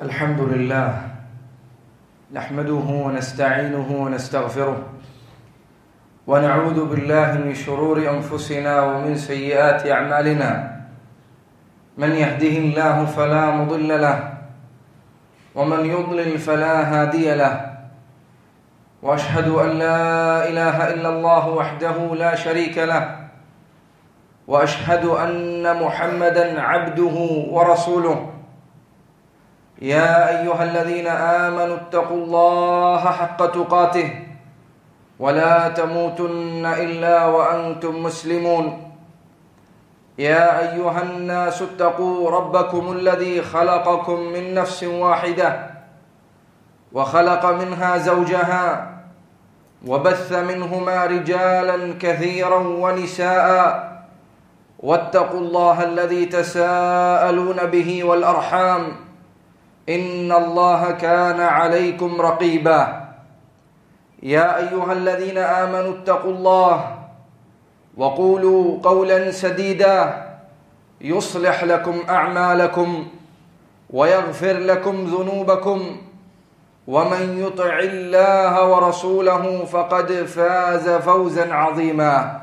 الحمد لله نحمده ونستعينه ونستغفره ونعوذ بالله من شرور انفسنا ومن سيئات اعمالنا من يهده الله فلا مضل له ومن يضلل فلا هادي له واشهد ان لا اله الا الله وحده لا شريك له واشهد ان محمدا عبده ورسوله يا ايها الذين امنوا اتقوا الله حق تقاته ولا تموتن الا وانتم مسلمون يا ايها الناس اتقوا ربكم الذي خلقكم من نفس واحده وخلق منها زوجها وبث منهما رجالا كثيرا ونساء واتقوا الله الذي تساءلون به والارحام ان الله كان عليكم رقيبا يا ايها الذين امنوا اتقوا الله وقولوا قولا سديدا يصلح لكم اعمالكم ويغفر لكم ذنوبكم ومن يطع الله ورسوله فقد فاز فوزا عظيما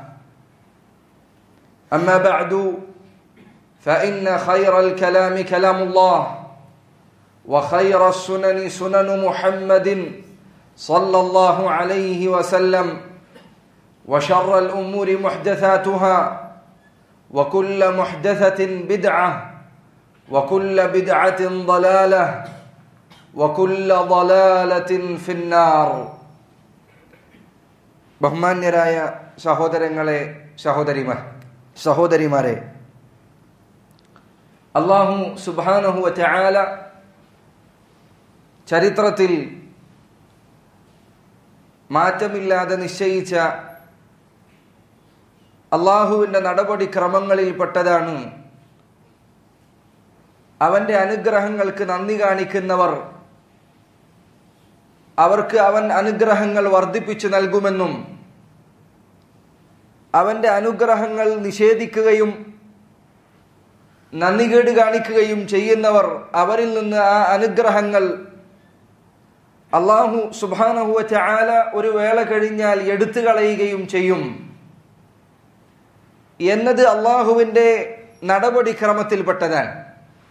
اما بعد فان خير الكلام كلام الله وخير السنن سنن محمد صلى الله عليه وسلم وشر الامور محدثاتها وكل محدثه بدعه وكل بدعه ضلاله وكل ضلاله في النار ബഹുമാന്യരായ സഹോദരങ്ങളെ സഹോദരിമാർ സഹോദരിമാരെ അള്ളാഹു സുബാനഹു ചായാല ചരിത്രത്തിൽ മാറ്റമില്ലാതെ നിശ്ചയിച്ച അള്ളാഹുവിന്റെ നടപടിക്രമങ്ങളിൽപ്പെട്ടതാണ് അവന്റെ അനുഗ്രഹങ്ങൾക്ക് നന്ദി കാണിക്കുന്നവർ അവർക്ക് അവൻ അനുഗ്രഹങ്ങൾ വർദ്ധിപ്പിച്ചു നൽകുമെന്നും അവന്റെ അനുഗ്രഹങ്ങൾ നിഷേധിക്കുകയും നന്ദികേട് കാണിക്കുകയും ചെയ്യുന്നവർ അവരിൽ നിന്ന് ആ അനുഗ്രഹങ്ങൾ അള്ളാഹു സുബാനഹുവ ചാല ഒരു വേള കഴിഞ്ഞാൽ എടുത്തു കളയുകയും ചെയ്യും എന്നത് അള്ളാഹുവിന്റെ നടപടിക്രമത്തിൽപ്പെട്ടതാണ്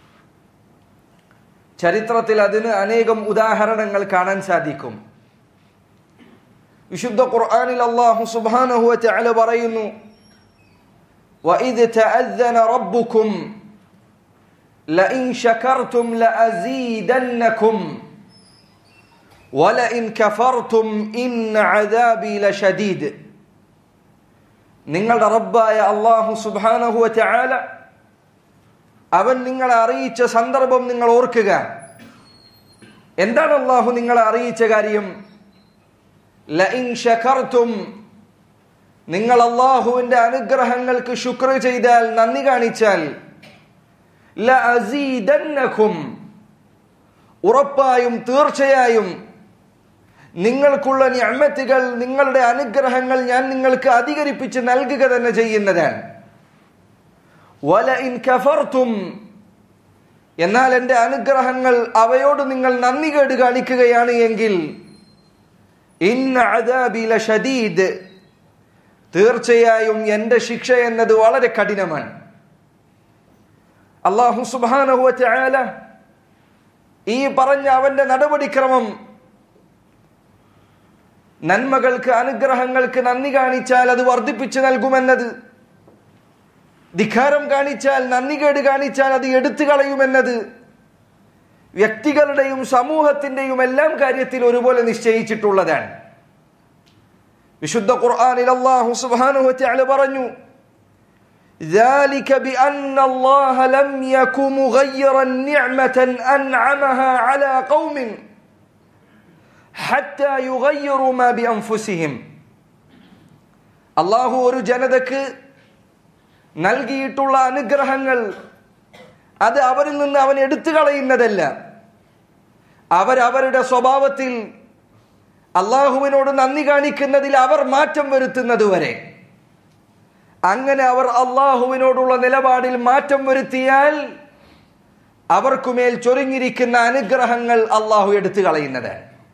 ചരിത്രത്തിൽ അതിന് അനേകം ഉദാഹരണങ്ങൾ കാണാൻ സാധിക്കും വിശുദ്ധ ഖുർആനിൽ അള്ളാഹു സുബ്ഹാനഹു വതആല പറയുന്നു وَإِذْ تَأَذَّنَ رَبُّكُمْ لَئِن شَكَرْتُمْ لَأَزِيدَنَّكُمْ وَلَئِن كَفَرْتُمْ إِنَّ عَذَابِي لَشَدِيدٌ നിങ്ങളുടെ റബ്ബായ അള്ളാഹു സുബ്ഹാനഹു വതആല അവൻ നിങ്ങളെ അറിയിച്ച സന്ദർഭം നിങ്ങൾ ഓർക്കുക എന്താണ് അള്ളാഹു നിങ്ങളെ അറിയിച്ച കാര്യം ലഇൻ ഷകർത്തും നിങ്ങൾ അള്ളാഹുവിന്റെ അനുഗ്രഹങ്ങൾക്ക് ശുക്ർ ചെയ്താൽ നന്ദി കാണിച്ചാൽ ലഅസീദന്നകും ഉറപ്പായും തീർച്ചയായും നിങ്ങൾക്കുള്ള ഞമ്മത്തുകൾ നിങ്ങളുടെ അനുഗ്രഹങ്ങൾ ഞാൻ നിങ്ങൾക്ക് അധികരിപ്പിച്ച് നൽകുക തന്നെ ചെയ്യുന്നതാണ് വലഇൻ കഫർത്തും എന്നാൽ എൻ്റെ അനുഗ്രഹങ്ങൾ അവയോട് നിങ്ങൾ നന്ദി കേട് കാണിക്കുകയാണ് എങ്കിൽ ഷദീദ് തീർച്ചയായും എൻ്റെ ശിക്ഷ എന്നത് വളരെ കഠിനമാണ് അള്ളാഹു സുബാനഹുല ഈ പറഞ്ഞ അവന്റെ നടപടിക്രമം നന്മകൾക്ക് അനുഗ്രഹങ്ങൾക്ക് നന്ദി കാണിച്ചാൽ അത് വർദ്ധിപ്പിച്ചു നൽകുമെന്നത് ധിക്കാരം കാണിച്ചാൽ നന്ദികേട് കാണിച്ചാൽ അത് എടുത്തു കളയുമെന്നത് വ്യക്തികളുടെയും സമൂഹത്തിന്റെയും എല്ലാം കാര്യത്തിൽ ഒരുപോലെ നിശ്ചയിച്ചിട്ടുള്ളതാണ് വിശുദ്ധ ഖുർആനിൽ അല്ലാഹു സുബ്ഹാനഹു വതആല പറഞ്ഞു ذلك بأن الله لم يك مغيرا نعمة أنعمها على قوم حتى يغيروا ما بأنفسهم അള്ളാഹു ഒരു ജനതക്ക് നൽകിയിട്ടുള്ള അനുഗ്രഹങ്ങൾ അത് അവരിൽ നിന്ന് അവൻ എടുത്തു കളയുന്നതല്ല അവരവരുടെ സ്വഭാവത്തിൽ അള്ളാഹുവിനോട് നന്ദി കാണിക്കുന്നതിൽ അവർ മാറ്റം വരുത്തുന്നത് വരെ അങ്ങനെ അവർ അള്ളാഹുവിനോടുള്ള നിലപാടിൽ മാറ്റം വരുത്തിയാൽ അവർക്കുമേൽ ചൊരിഞ്ഞിരിക്കുന്ന അനുഗ്രഹങ്ങൾ അള്ളാഹു എടുത്തു കളയുന്നത്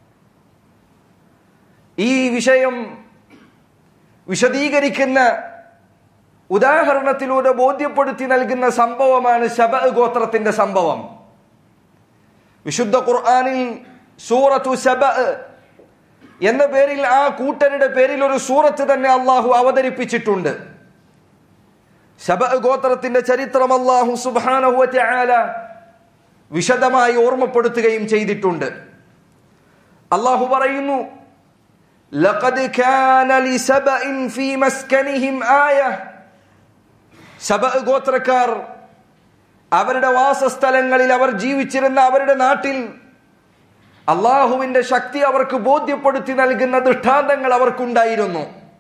ഈ വിഷയം വിശദീകരിക്കുന്ന ഉദാഹരണത്തിലൂടെ ബോധ്യപ്പെടുത്തി നൽകുന്ന സംഭവമാണ് ശബ ഗോത്രത്തിന്റെ സംഭവം വിശുദ്ധ ഖുർആാനിൽ സൂറത്തു ശബ എന്ന പേരിൽ ആ കൂട്ടരുടെ പേരിൽ ഒരു സൂറത്ത് തന്നെ അള്ളാഹു അവതരിപ്പിച്ചിട്ടുണ്ട് ശബ ഗോത്രത്തിന്റെ ചരിത്രം അള്ളാഹു സുബാനഹുല വിശദമായി ഓർമ്മപ്പെടുത്തുകയും ചെയ്തിട്ടുണ്ട് അള്ളാഹു പറയുന്നു لقد كان لسبأ في مسكنهم آية സബ ഗോത്രക്കാർ അവരുടെ വാസസ്ഥലങ്ങളിൽ അവർ ജീവിച്ചിരുന്ന അവരുടെ നാട്ടിൽ അള്ളാഹുവിന്റെ ശക്തി അവർക്ക് ബോധ്യപ്പെടുത്തി നൽകുന്ന ദൃഷ്ടാന്തങ്ങൾ അവർക്കുണ്ടായിരുന്നു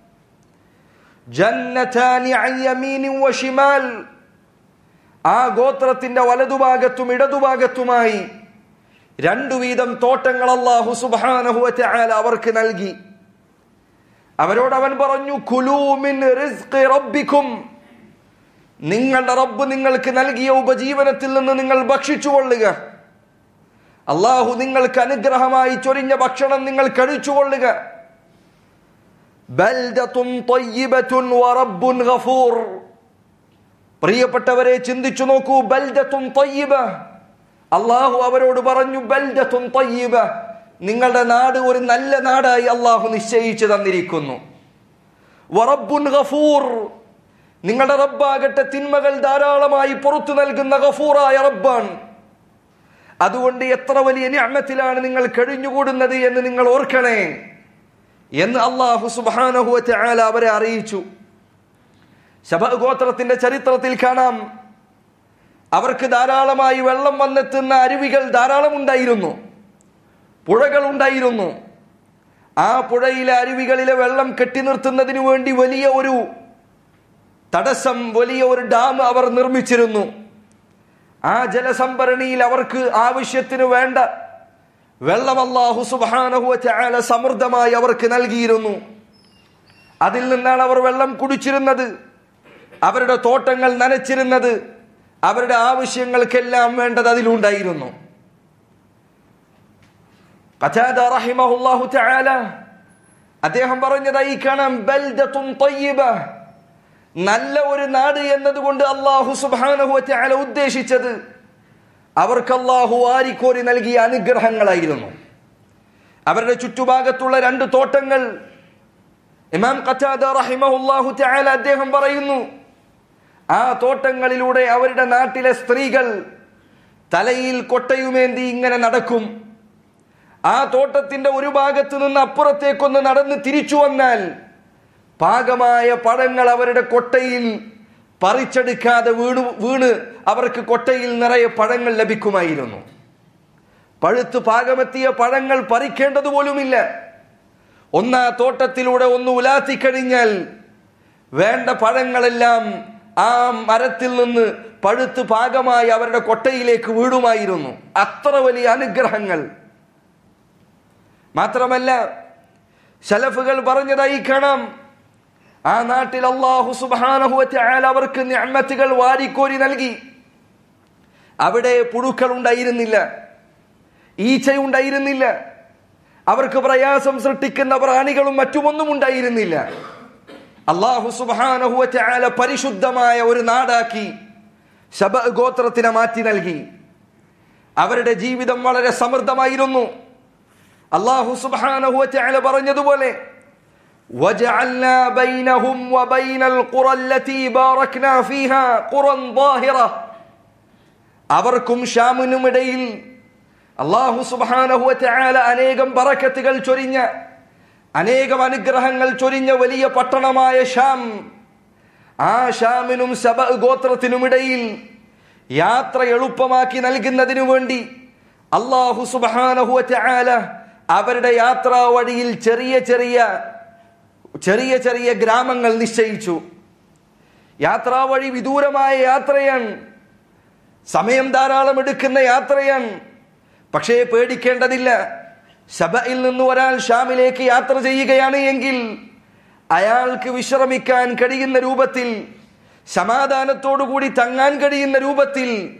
ജന്നതാനി അൻ യമീനിൻ വശിമാൽ ആ ഗോത്രത്തിന്റെ വലതുഭാഗത്തും ഇടതുഭാഗത്തുമായി രണ്ടു വീതം തോട്ടങ്ങൾ അള്ളാഹു സുബ്ഹാനഹു വതആല അവർക്ക് നൽകി അവരോട് അവൻ പറഞ്ഞു കുലൂമിൻ റിസ്ഖി റബ്ബിക്കും നിങ്ങളുടെ റബ്ബ് നിങ്ങൾക്ക് നൽകിയ ഉപജീവനത്തിൽ നിന്ന് നിങ്ങൾ ഭക്ഷിച്ചു കൊള്ളുക അള്ളാഹു നിങ്ങൾക്ക് അനുഗ്രഹമായി ചൊരിഞ്ഞ ഭക്ഷണം നിങ്ങൾ കഴിച്ചുകൊള്ളുക ബൽദത്തുൻ ത്വയ്യിബത്തുൻ വറബ്ബുൻ ഗഫൂർ പ്രിയപ്പെട്ടവരെ ചിന്തിച്ചു നോക്കൂ ബൽദത്തുൻ ത്വയ്യിബ അള്ളാഹു അവരോട് പറഞ്ഞു ബൽദത്തുൻ ത്വയ്യിബ നിങ്ങളുടെ നാട് ഒരു നല്ല നാടായി അള്ളാഹു നിശ്ചയിച്ചു തന്നിരിക്കുന്നു വറബ്ബുൻ ഗഫൂർ നിങ്ങളുടെ റബ്ബാകട്ടെ തിന്മകൾ ധാരാളമായി പുറത്തു നൽകുന്ന ഗഫൂറായ റബ്ബാണ് അതുകൊണ്ട് എത്ര വലിയ ഞാമത്തിലാണ് നിങ്ങൾ കഴിഞ്ഞുകൂടുന്നത് എന്ന് നിങ്ങൾ ഓർക്കണേ എന്ന് അള്ളാഹു സുബാനഹുവറ്റ ആല അവരെ അറിയിച്ചു ശബഗോത്രത്തിന്റെ ചരിത്രത്തിൽ കാണാം അവർക്ക് ധാരാളമായി വെള്ളം വന്നെത്തുന്ന അരുവികൾ ധാരാളം ഉണ്ടായിരുന്നു പുഴകൾ ഉണ്ടായിരുന്നു ആ പുഴയിലെ അരുവികളിലെ വെള്ളം കെട്ടി നിർത്തുന്നതിനു വേണ്ടി വലിയ ഒരു തടസ്സം വലിയ ഒരു ഡാം അവർ നിർമ്മിച്ചിരുന്നു ആ ജലസംഭരണിയിൽ അവർക്ക് ആവശ്യത്തിന് വേണ്ട വെള്ളം അല്ലാഹു സുബ്ഹാനഹു വതആല സമൃദ്ധമായി അവർക്ക് നൽകിയിരുന്നു അതിൽ നിന്നാണ് അവർ വെള്ളം കുടിച്ചിരുന്നത് അവരുടെ തോട്ടങ്ങൾ നനച്ചിരുന്നത് അവരുടെ ആവശ്യങ്ങൾക്കെല്ലാം വേണ്ടത് അതിലുണ്ടായിരുന്നു ഖതാദ റഹിമഹുല്ലാഹു തആല അദ്ദേഹം പറഞ്ഞതായി കാണാം ബൽദത്തുൻ തയ്യിബ നല്ല ഒരു നാട് എന്നതുകൊണ്ട് അള്ളാഹു സുബ്ഹാനഹു വതആല ഉദ്ദേശിച്ചത് അവർക്ക് അള്ളാഹു ആരിക്കോരി നൽകിയ അനുഗ്രഹങ്ങളായിരുന്നു അവരുടെ ചുറ്റുഭാഗത്തുള്ള രണ്ട് തോട്ടങ്ങൾ ഇമാം ഖത്താദ റഹിമഹുല്ലാഹു തആല അദ്ദേഹം പറയുന്നു ആ തോട്ടങ്ങളിലൂടെ അവരുടെ നാട്ടിലെ സ്ത്രീകൾ തലയിൽ കൊട്ടയുമേന്തി ഇങ്ങനെ നടക്കും ആ തോട്ടത്തിന്റെ ഒരു ഭാഗത്ത് നിന്ന് അപ്പുറത്തേക്കൊന്ന് നടന്ന് തിരിച്ചു വന്നാൽ പാകമായ പഴങ്ങൾ അവരുടെ കൊട്ടയിൽ പറിച്ചെടുക്കാതെ വീണു വീണ് അവർക്ക് കൊട്ടയിൽ നിറയെ പഴങ്ങൾ ലഭിക്കുമായിരുന്നു പഴുത്ത് പാകമെത്തിയ പഴങ്ങൾ പറിക്കേണ്ടത് പോലുമില്ല ഒന്നാ തോട്ടത്തിലൂടെ ഒന്ന് ഉലാത്തിക്കഴിഞ്ഞാൽ വേണ്ട പഴങ്ങളെല്ലാം ആ മരത്തിൽ നിന്ന് പഴുത്ത് പാകമായി അവരുടെ കൊട്ടയിലേക്ക് വീടുമായിരുന്നു അത്ര വലിയ അനുഗ്രഹങ്ങൾ മാത്രമല്ല ശലഫുകൾ പറഞ്ഞതായി കാണാം ആ നാട്ടിൽ അള്ളാഹു സുബാനഹുവല അവർക്ക് ഞാമത്തുകൾ വാരിക്കോരി നൽകി അവിടെ പുഴുക്കൾ ഉണ്ടായിരുന്നില്ല ഈച്ചയുണ്ടായിരുന്നില്ല അവർക്ക് പ്രയാസം സൃഷ്ടിക്കുന്ന പ്രാണികളും മറ്റുമൊന്നും ഉണ്ടായിരുന്നില്ല അള്ളാഹു സുബാനഹുവല പരിശുദ്ധമായ ഒരു നാടാക്കി ശബ ഗോത്രത്തിനെ മാറ്റി നൽകി അവരുടെ ജീവിതം വളരെ സമൃദ്ധമായിരുന്നു അള്ളാഹു സുബാനഹുവല പറഞ്ഞതുപോലെ وجعلنا بينهم وبين القرى التي باركنا فيها قرى ظاهرة അവർക്കും ഷാമിനും ഇടയിൽ അള്ളാഹു സുബാനഹുവല അനേകം ബറക്കത്തുകൾ ചൊരിഞ്ഞ അനേകം അനുഗ്രഹങ്ങൾ ചൊരിഞ്ഞ വലിയ പട്ടണമായ ഷാം ആ ഷാമിനും ശബ ഗോത്രത്തിനുമിടയിൽ യാത്ര എളുപ്പമാക്കി നൽകുന്നതിനു വേണ്ടി അള്ളാഹു സുബാനഹുവല അവരുടെ യാത്രാ വഴിയിൽ ചെറിയ ചെറിയ ചെറിയ ചെറിയ ഗ്രാമങ്ങൾ നിശ്ചയിച്ചു യാത്രാ വഴി വിദൂരമായ യാത്രയാണ് സമയം ധാരാളം എടുക്കുന്ന യാത്രയാണ് പക്ഷേ പേടിക്കേണ്ടതില്ല സഭയിൽ നിന്ന് ഒരാൾ ഷാമിലേക്ക് യാത്ര ചെയ്യുകയാണ് എങ്കിൽ അയാൾക്ക് വിശ്രമിക്കാൻ കഴിയുന്ന രൂപത്തിൽ സമാധാനത്തോടുകൂടി തങ്ങാൻ കഴിയുന്ന രൂപത്തിൽ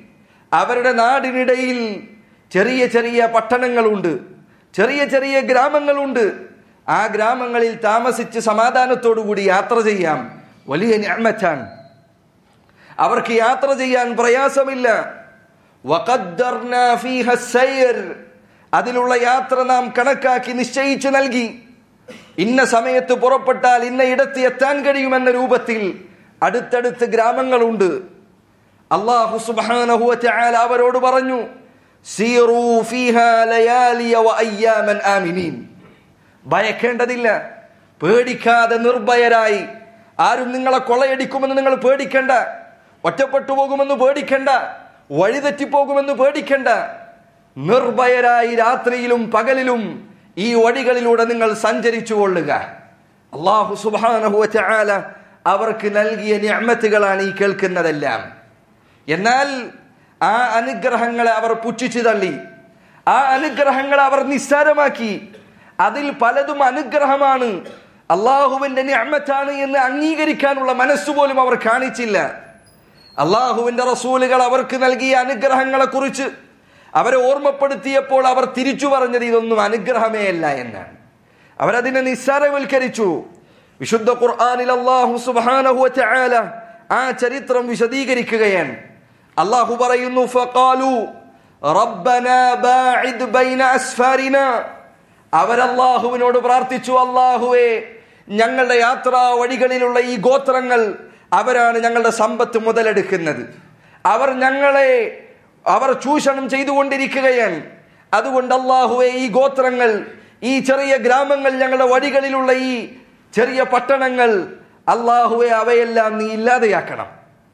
അവരുടെ നാടിനിടയിൽ ചെറിയ ചെറിയ പട്ടണങ്ങളുണ്ട് ചെറിയ ചെറിയ ഗ്രാമങ്ങളുണ്ട് ആ ഗ്രാമങ്ങളിൽ താമസിച്ച് സമാധാനത്തോടുകൂടി യാത്ര ചെയ്യാം വലിയ ഞാമറ്റാണ് അവർക്ക് യാത്ര ചെയ്യാൻ പ്രയാസമില്ല വഖദ്ദർനാ ഫീഹ സൈർ. അതിലുള്ള യാത്ര നാം കണക്കാക്കി നിശ്ചയിച്ചു നൽകി ഇന്ന സമയത്ത് പുറപ്പെട്ടാൽ ഇന്ന ഇടത്ത് എത്താൻ കഴിയുമെന്ന രൂപത്തിൽ അടുത്തടുത്ത് ഗ്രാമങ്ങളുണ്ട് അള്ളാഹു സുബ്ഹാനഹു വതആല അവരോട് പറഞ്ഞു സീറൂ ഫീഹാ ലയാലിയ വഅയ്യാമൻ ആമിനീൻ ഭയക്കേണ്ടതില്ല പേടിക്കാതെ നിർഭയരായി ആരും നിങ്ങളെ കൊള്ളയടിക്കുമെന്ന് നിങ്ങൾ പേടിക്കണ്ട ഒറ്റപ്പെട്ടു പോകുമെന്ന് പേടിക്കണ്ട വഴിതെറ്റിപ്പോകുമെന്ന് പേടിക്കണ്ട നിർഭയരായി രാത്രിയിലും പകലിലും ഈ വഴികളിലൂടെ നിങ്ങൾ സഞ്ചരിച്ചു കൊള്ളുക അള്ളാഹു സുബാനഹു ചാല അവർക്ക് നൽകിയ ഞാമത്തുകളാണ് ഈ കേൾക്കുന്നതെല്ലാം എന്നാൽ ആ അനുഗ്രഹങ്ങളെ അവർ പുച്ഛിച്ചു തള്ളി ആ അനുഗ്രഹങ്ങളെ അവർ നിസ്സാരമാക്കി അതിൽ പലതും അനുഗ്രഹമാണ് അള്ളാഹുവിന്റെ ഞാമത്താണ് എന്ന് അംഗീകരിക്കാനുള്ള മനസ്സുപോലും അവർ കാണിച്ചില്ല അള്ളാഹുവിന്റെ റസൂലുകൾ അവർക്ക് നൽകിയ അനുഗ്രഹങ്ങളെ കുറിച്ച് അവരെ ഓർമ്മപ്പെടുത്തിയപ്പോൾ അവർ തിരിച്ചു പറഞ്ഞത് ഇതൊന്നും അനുഗ്രഹമേ അല്ല എന്നാണ് അവരതിനെ നിസ്സാരവൽക്കരിച്ചു വിശുദ്ധ ഖുർആനിൽ അള്ളാഹു സുബ്ഹാനഹു വതആല ആ ചരിത്രം വിശദീകരിക്കുകയാണ് അള്ളാഹു പറയുന്നു ഫഖാലു റബ്ബനാ ബാഇദ് ബൈന അസ്ഫാരിനാ അവരല്ലാഹുവിനോട് പ്രാർത്ഥിച്ചു അള്ളാഹുവേ ഞങ്ങളുടെ യാത്രാ വഴികളിലുള്ള ഈ ഗോത്രങ്ങൾ അവരാണ് ഞങ്ങളുടെ സമ്പത്ത് മുതലെടുക്കുന്നത് അവർ ഞങ്ങളെ അവർ ചൂഷണം ചെയ്തുകൊണ്ടിരിക്കുകയാണ് അതുകൊണ്ട് അള്ളാഹുവെ ഈ ഗോത്രങ്ങൾ ഈ ചെറിയ ഗ്രാമങ്ങൾ ഞങ്ങളുടെ വഴികളിലുള്ള ഈ ചെറിയ പട്ടണങ്ങൾ അള്ളാഹുവെ അവയെല്ലാം നീ ഇല്ലാതെയാക്കണം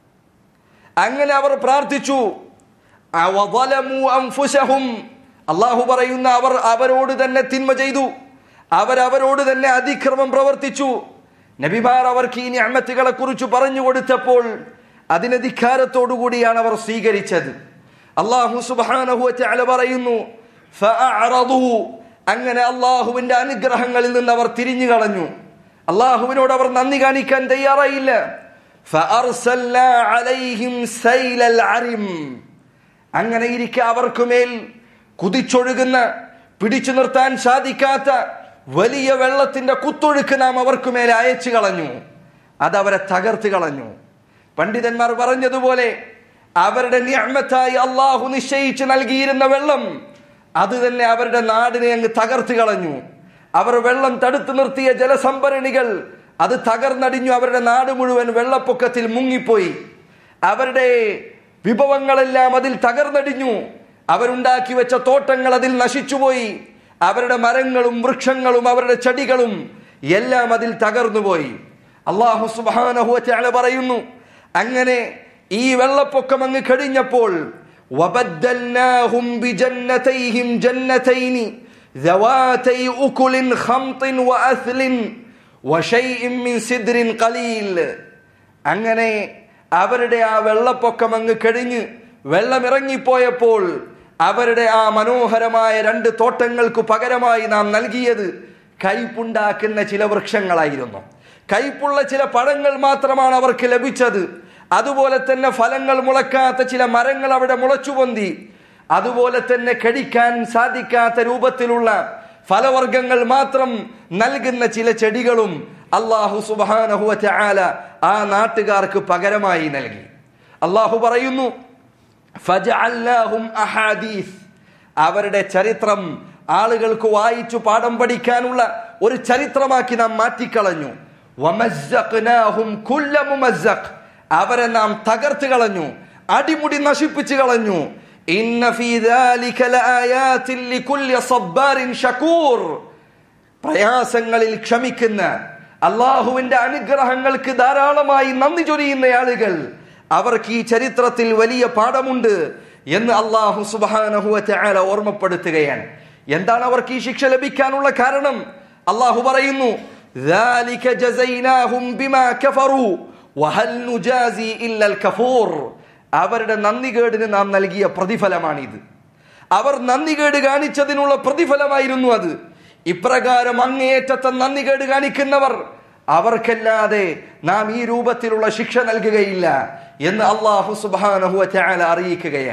അങ്ങനെ അവർ പ്രാർത്ഥിച്ചു അവളമു അൻഫുസഹും അള്ളാഹു പറയുന്ന അവർ അവരോട് തന്നെ തിന്മ ചെയ്തു അവരവരോട് തന്നെ അതിക്രമം പ്രവർത്തിച്ചു നബിമാർ അവർക്ക് ഈ ഞാമത്തുകളെ കുറിച്ച് പറഞ്ഞു കൊടുത്തപ്പോൾ അതിനെ ധിക്കാരത്തോടുകൂടിയാണ് അവർ സ്വീകരിച്ചത് അള്ളാഹു സുബാനഹു അല പറയുന്നു ഫഅഅറദു. അങ്ങനെ അള്ളാഹുവിന്റെ അനുഗ്രഹങ്ങളിൽ നിന്ന് അവർ തിരിഞ്ഞു കളഞ്ഞു അള്ളാഹുവിനോട് അവർ നന്ദി കാണിക്കാൻ തയ്യാറായില്ല ഫഅർസൽനാ അലൈഹിം സൈലൽ അരിം. അങ്ങനെ ഇരിക്കെ അവർക്കുമേൽ കുതിച്ചൊഴുകുന്ന പിടിച്ചു നിർത്താൻ സാധിക്കാത്ത വലിയ വെള്ളത്തിന്റെ കുത്തൊഴുക്ക് നാം അവർക്കുമേൽ അയച്ചു കളഞ്ഞു അതവരെ തകർത്ത് കളഞ്ഞു പണ്ഡിതന്മാർ പറഞ്ഞതുപോലെ അവരുടെ ഞാമത്തായി അള്ളാഹു നിശ്ചയിച്ച് നൽകിയിരുന്ന വെള്ളം അത് തന്നെ അവരുടെ നാടിനെ അങ്ങ് തകർത്ത് കളഞ്ഞു അവർ വെള്ളം തടുത്തു നിർത്തിയ ജലസംഭരണികൾ അത് തകർന്നടിഞ്ഞു അവരുടെ നാട് മുഴുവൻ വെള്ളപ്പൊക്കത്തിൽ മുങ്ങിപ്പോയി അവരുടെ വിഭവങ്ങളെല്ലാം അതിൽ തകർന്നടിഞ്ഞു അവരുണ്ടാക്കി വെച്ച തോട്ടങ്ങൾ അതിൽ നശിച്ചുപോയി അവരുടെ മരങ്ങളും വൃക്ഷങ്ങളും അവരുടെ ചെടികളും എല്ലാം അതിൽ തകർന്നുപോയി അള്ളാഹു സുബാനഹു ചാല പറയുന്നു അങ്ങനെ ഈ വെള്ളപ്പൊക്കം അങ്ങ് കഴിഞ്ഞപ്പോൾ وبدلناهم بجنتيهم جنتين ذواتي أكل خمط وأثل وشيء من سدر قليل അങ്ങനെ അവരുടെ ആ വെള്ളപ്പൊക്കം അങ്ങ് കഴിഞ്ഞ് വെള്ളം ഇറങ്ങിപ്പോയപ്പോൾ അവരുടെ ആ മനോഹരമായ രണ്ട് തോട്ടങ്ങൾക്ക് പകരമായി നാം നൽകിയത് കയ്പുണ്ടാക്കുന്ന ചില വൃക്ഷങ്ങളായിരുന്നു കയ്പുള്ള ചില പഴങ്ങൾ മാത്രമാണ് അവർക്ക് ലഭിച്ചത് അതുപോലെ തന്നെ ഫലങ്ങൾ മുളക്കാത്ത ചില മരങ്ങൾ അവിടെ മുളച്ചു പൊന്തി അതുപോലെ തന്നെ കടിക്കാൻ സാധിക്കാത്ത രൂപത്തിലുള്ള ഫലവർഗങ്ങൾ മാത്രം നൽകുന്ന ചില ചെടികളും അള്ളാഹു സുബാനഹുവ ചാല ആ നാട്ടുകാർക്ക് പകരമായി നൽകി അള്ളാഹു പറയുന്നു ഫജഅൽനാഹും അഹാദീസ് അവരുടെ ചരിത്രം ആളുകൾക്ക് വായിച്ചു പാഠം പഠിക്കാനുള്ള ഒരു ചരിത്രമാക്കി നാം മാറ്റിക്കളഞ്ഞു വമസ്സഖ്നാഹും കുല്ല മുമസ്സഖ് അവരെ നാം തകർത്ത് കളഞ്ഞു അടിമുടി നശിപ്പിച്ചു കളഞ്ഞു ഇന്ന ഫീ ദാലിക ലആയാതിൻ ലികുല്ലി സബ്ബാരിൻ ഷകൂർ പ്രയാസങ്ങളിൽ ക്ഷമിക്കുന്ന അള്ളാഹുവിന്റെ അനുഗ്രഹങ്ങൾക്ക് ധാരാളമായി നന്ദി ചൊരിയുന്ന ആളുകൾ അവർക്ക് ഈ ചരിത്രത്തിൽ വലിയ പാഠമുണ്ട് എന്ന് അള്ളാഹു സുബാനഹുവ ചാല ഓർമ്മപ്പെടുത്തുകയാണ് എന്താണ് അവർക്ക് ഈ ശിക്ഷ ലഭിക്കാനുള്ള കാരണം അള്ളാഹു പറയുന്നു ذلك جزيناهم بما كفروا وهل نجازي إلا الكفور അവരുടെ നന്ദികേടിന് നാം നൽകിയ പ്രതിഫലമാണിത് അവർ നന്ദികേട് കാണിച്ചതിനുള്ള പ്രതിഫലമായിരുന്നു അത് ഇപ്രകാരം അങ്ങേയറ്റത്തെ നന്ദികേട് കാണിക്കുന്നവർ അവർക്കല്ലാതെ നാം ഈ രൂപത്തിലുള്ള ശിക്ഷ നൽകുകയില്ല എന്ന് അള്ളാഹു സുബാനഹു ചാല അറിയിക്കുകയാണ്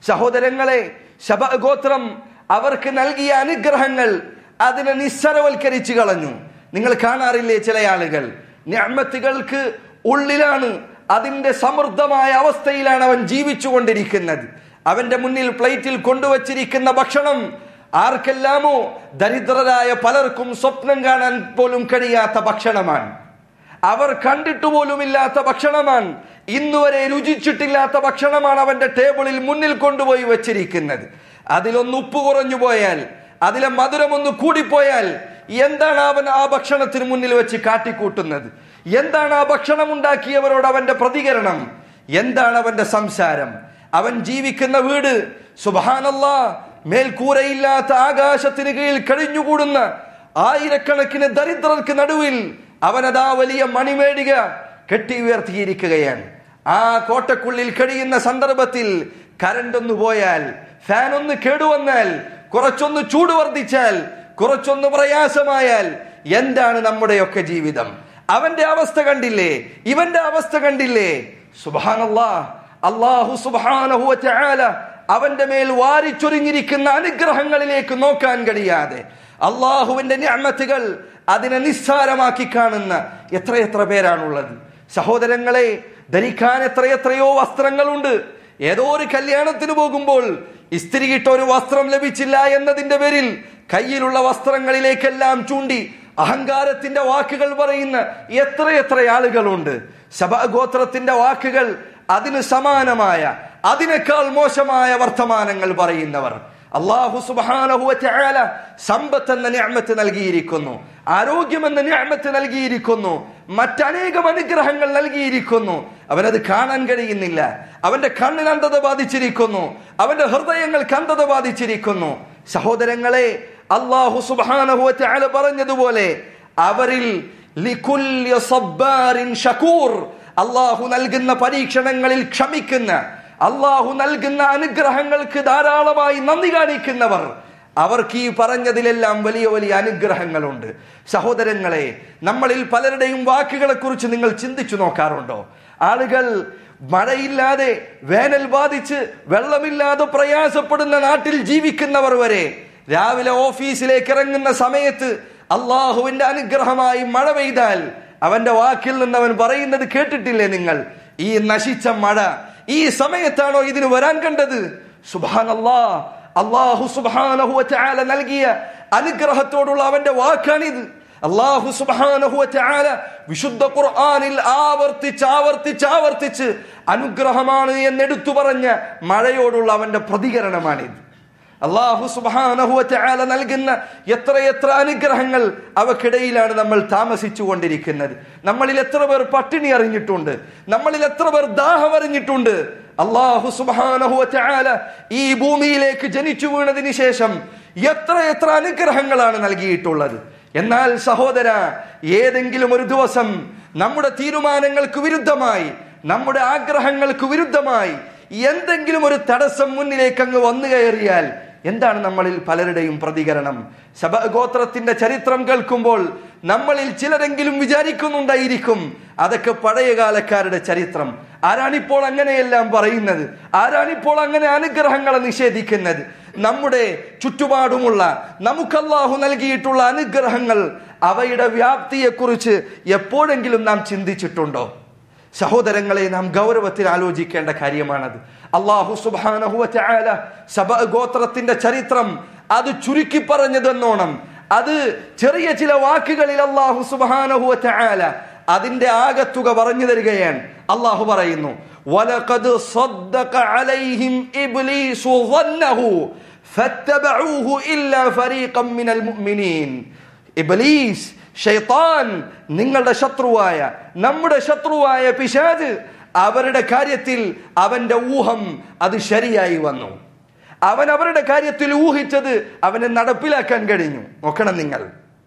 സഹോദരങ്ങളെ ശബ ഗോത്രം അവർക്ക് നൽകിയ അനുഗ്രഹങ്ങൾ അതിനെ നിസ്സരവൽക്കരിച്ചു കളഞ്ഞു നിങ്ങൾ കാണാറില്ലേ ചില ആളുകൾ ഞാമത്തുകൾക്ക് ഉള്ളിലാണ് അതിന്റെ സമൃദ്ധമായ അവസ്ഥയിലാണ് അവൻ ജീവിച്ചു കൊണ്ടിരിക്കുന്നത് അവന്റെ മുന്നിൽ പ്ലേറ്റിൽ കൊണ്ടുവച്ചിരിക്കുന്ന ഭക്ഷണം ആർക്കെല്ലാമോ ദരിദ്രരായ പലർക്കും സ്വപ്നം കാണാൻ പോലും കഴിയാത്ത ഭക്ഷണമാണ് അവർ കണ്ടിട്ട് പോലുമില്ലാത്ത ഭക്ഷണമാണ് ഇന്നുവരെ രുചിച്ചിട്ടില്ലാത്ത ഭക്ഷണമാണ് അവന്റെ ടേബിളിൽ മുന്നിൽ കൊണ്ടുപോയി വെച്ചിരിക്കുന്നത് അതിലൊന്ന് ഉപ്പ് കുറഞ്ഞു പോയാൽ അതിലെ മധുരം ഒന്ന് കൂടിപ്പോയാൽ എന്താണ് അവൻ ആ ഭക്ഷണത്തിന് മുന്നിൽ വെച്ച് കാട്ടിക്കൂട്ടുന്നത് എന്താണ് ആ ഭക്ഷണം ഉണ്ടാക്കിയവരോട് അവന്റെ പ്രതികരണം എന്താണ് അവന്റെ സംസാരം അവൻ ജീവിക്കുന്ന വീട് സുബാനല്ല മേൽക്കൂരയില്ലാത്ത ആകാശത്തിന് കീഴിൽ കഴിഞ്ഞുകൂടുന്ന ആയിരക്കണക്കിന് ദരിദ്രർക്ക് നടുവിൽ അവനതാ വലിയ മണിമേടിക കെട്ടി ഉയർത്തിയിരിക്കുകയാണ് ആ കോട്ടക്കുള്ളിൽ കഴിയുന്ന സന്ദർഭത്തിൽ കരണ്ട് ഒന്ന് പോയാൽ ഫാൻ ഒന്ന് കേടുവന്നാൽ കുറച്ചൊന്ന് ചൂട് വർദ്ധിച്ചാൽ കുറച്ചൊന്ന് പ്രയാസമായാൽ എന്താണ് നമ്മുടെയൊക്കെ ജീവിതം അവന്റെ അവസ്ഥ കണ്ടില്ലേ ഇവന്റെ അവസ്ഥ കണ്ടില്ലേ സുബാനല്ലാ അള്ളാഹു സുബാനഹു ചാല അവന്റെ മേൽ വാരിച്ചൊരിഞ്ഞിരിക്കുന്ന അനുഗ്രഹങ്ങളിലേക്ക് നോക്കാൻ കഴിയാതെ അള്ളാഹുവിന്റെ ഞാമത്തുകൾ അതിനെ നിസ്സാരമാക്കി കാണുന്ന എത്രയെത്ര പേരാണുള്ളത് സഹോദരങ്ങളെ ധരിക്കാൻ എത്രയെത്രയോ വസ്ത്രങ്ങളുണ്ട് ഏതോ ഒരു കല്യാണത്തിന് പോകുമ്പോൾ ഇസ്തിരിയിട്ട ഒരു വസ്ത്രം ലഭിച്ചില്ല എന്നതിന്റെ പേരിൽ കയ്യിലുള്ള വസ്ത്രങ്ങളിലേക്കെല്ലാം ചൂണ്ടി അഹങ്കാരത്തിന്റെ വാക്കുകൾ പറയുന്ന എത്രയെത്ര ആളുകളുണ്ട് സഭാഗോത്രത്തിന്റെ വാക്കുകൾ അതിന് സമാനമായ അതിനേക്കാൾ മോശമായ വർത്തമാനങ്ങൾ പറയുന്നവർ അള്ളാഹു സുബാനഹുല സമ്പത്ത് എന്ന ഞാമത്ത് നൽകിയിരിക്കുന്നു ആരോഗ്യമെന്ന ഞാമത്ത് നൽകിയിരിക്കുന്നു മറ്റനേകം അനുഗ്രഹങ്ങൾ നൽകിയിരിക്കുന്നു അവനത് കാണാൻ കഴിയുന്നില്ല അവന്റെ കണ്ണിന് അന്ധത ബാധിച്ചിരിക്കുന്നു അവന്റെ ഹൃദയങ്ങൾക്ക് അന്ധത ബാധിച്ചിരിക്കുന്നു സഹോദരങ്ങളെ അള്ളാഹു സുബാനഹുല പറഞ്ഞതുപോലെ അവരിൽ ലികുല്യ സബ്ബാരിൻ ഷക്കൂർ അള്ളാഹു നൽകുന്ന പരീക്ഷണങ്ങളിൽ ക്ഷമിക്കുന്ന അള്ളാഹു നൽകുന്ന അനുഗ്രഹങ്ങൾക്ക് ധാരാളമായി നന്ദി കാണിക്കുന്നവർ അവർക്ക് ഈ പറഞ്ഞതിലെല്ലാം വലിയ വലിയ അനുഗ്രഹങ്ങളുണ്ട് സഹോദരങ്ങളെ നമ്മളിൽ പലരുടെയും വാക്കുകളെ കുറിച്ച് നിങ്ങൾ ചിന്തിച്ചു നോക്കാറുണ്ടോ ആളുകൾ മഴയില്ലാതെ വേനൽ ബാധിച്ച് വെള്ളമില്ലാതെ പ്രയാസപ്പെടുന്ന നാട്ടിൽ ജീവിക്കുന്നവർ വരെ രാവിലെ ഓഫീസിലേക്ക് ഇറങ്ങുന്ന സമയത്ത് അള്ളാഹുവിന്റെ അനുഗ്രഹമായി മഴ പെയ്താൽ അവന്റെ വാക്കിൽ നിന്ന് അവൻ പറയുന്നത് കേട്ടിട്ടില്ലേ നിങ്ങൾ ഈ നശിച്ച മഴ ഈ സമയത്താണോ ഇതിന് വരാൻ കണ്ടത് സുബാനല്ലാ അള്ളാഹു സുബാനഹു ചാല നൽകിയ അനുഗ്രഹത്തോടുള്ള അവന്റെ വാക്കാണിത് അള്ളാഹു സുബാനഹു ചാല വിശുദ്ധ ഖുർആാനിൽ ആവർത്തിച്ച് ആവർത്തിച്ച് ആവർത്തിച്ച് അനുഗ്രഹമാണ് എന്നെടുത്തു പറഞ്ഞ മഴയോടുള്ള അവന്റെ പ്രതികരണമാണിത് അള്ളാഹു സുബാനഹുല നൽകുന്ന എത്രയെത്ര അനുഗ്രഹങ്ങൾ അവക്കിടയിലാണ് നമ്മൾ താമസിച്ചു കൊണ്ടിരിക്കുന്നത് നമ്മളിൽ എത്ര പേർ പട്ടിണി അറിഞ്ഞിട്ടുണ്ട് നമ്മളിൽ എത്ര പേർ ദാഹം അറിഞ്ഞിട്ടുണ്ട് അള്ളാഹു സുബാനഹുല ഈ ഭൂമിയിലേക്ക് ജനിച്ചു വീണതിന് ശേഷം എത്ര എത്ര അനുഗ്രഹങ്ങളാണ് നൽകിയിട്ടുള്ളത് എന്നാൽ സഹോദര ഏതെങ്കിലും ഒരു ദിവസം നമ്മുടെ തീരുമാനങ്ങൾക്ക് വിരുദ്ധമായി നമ്മുടെ ആഗ്രഹങ്ങൾക്ക് വിരുദ്ധമായി എന്തെങ്കിലും ഒരു തടസ്സം മുന്നിലേക്ക് അങ്ങ് വന്നു കയറിയാൽ എന്താണ് നമ്മളിൽ പലരുടെയും പ്രതികരണം ശബഗോത്രത്തിന്റെ ചരിത്രം കേൾക്കുമ്പോൾ നമ്മളിൽ ചിലരെങ്കിലും വിചാരിക്കുന്നുണ്ടായിരിക്കും അതൊക്കെ പഴയ കാലക്കാരുടെ ചരിത്രം ആരാണിപ്പോൾ അങ്ങനെയെല്ലാം പറയുന്നത് ആരാണിപ്പോൾ അങ്ങനെ അനുഗ്രഹങ്ങളെ നിഷേധിക്കുന്നത് നമ്മുടെ ചുറ്റുപാടുമുള്ള നമുക്കല്ലാഹു നൽകിയിട്ടുള്ള അനുഗ്രഹങ്ങൾ അവയുടെ വ്യാപ്തിയെക്കുറിച്ച് എപ്പോഴെങ്കിലും നാം ചിന്തിച്ചിട്ടുണ്ടോ സഹോദരങ്ങളെ നാം ഗൗരവത്തിൽ ആലോചിക്കേണ്ട കാര്യമാണത് അള്ളാഹു സുബാനഹുല സബ ഗോത്രത്തിന്റെ ചരിത്രം അത് ചുരുക്കി പറഞ്ഞതെന്നോണം അത് ചെറിയ ചില വാക്കുകളിൽ അള്ളാഹു സുബാനഹുല അതിന്റെ ആകത്തുക പറഞ്ഞു തരികയാണ് അള്ളാഹു പറയുന്നു وَلَقَدْ صَدَّقَ عَلَيْهِمْ إِبْلِيسُ ظَنَّهُ فَاتَّبَعُوهُ إِلَّا فَرِيقًا مِنَ الْمُؤْمِنِينَ ഇബ്ലീസ് ഷെയ്ത്താൻ നിങ്ങളുടെ ശത്രുവായ നമ്മുടെ ശത്രുവായ പിശാജ് അവരുടെ കാര്യത്തിൽ അവന്റെ ഊഹം അത് ശരിയായി വന്നു അവൻ അവരുടെ കാര്യത്തിൽ ഊഹിച്ചത് അവനെ നടപ്പിലാക്കാൻ കഴിഞ്ഞു നോക്കണം നിങ്ങൾ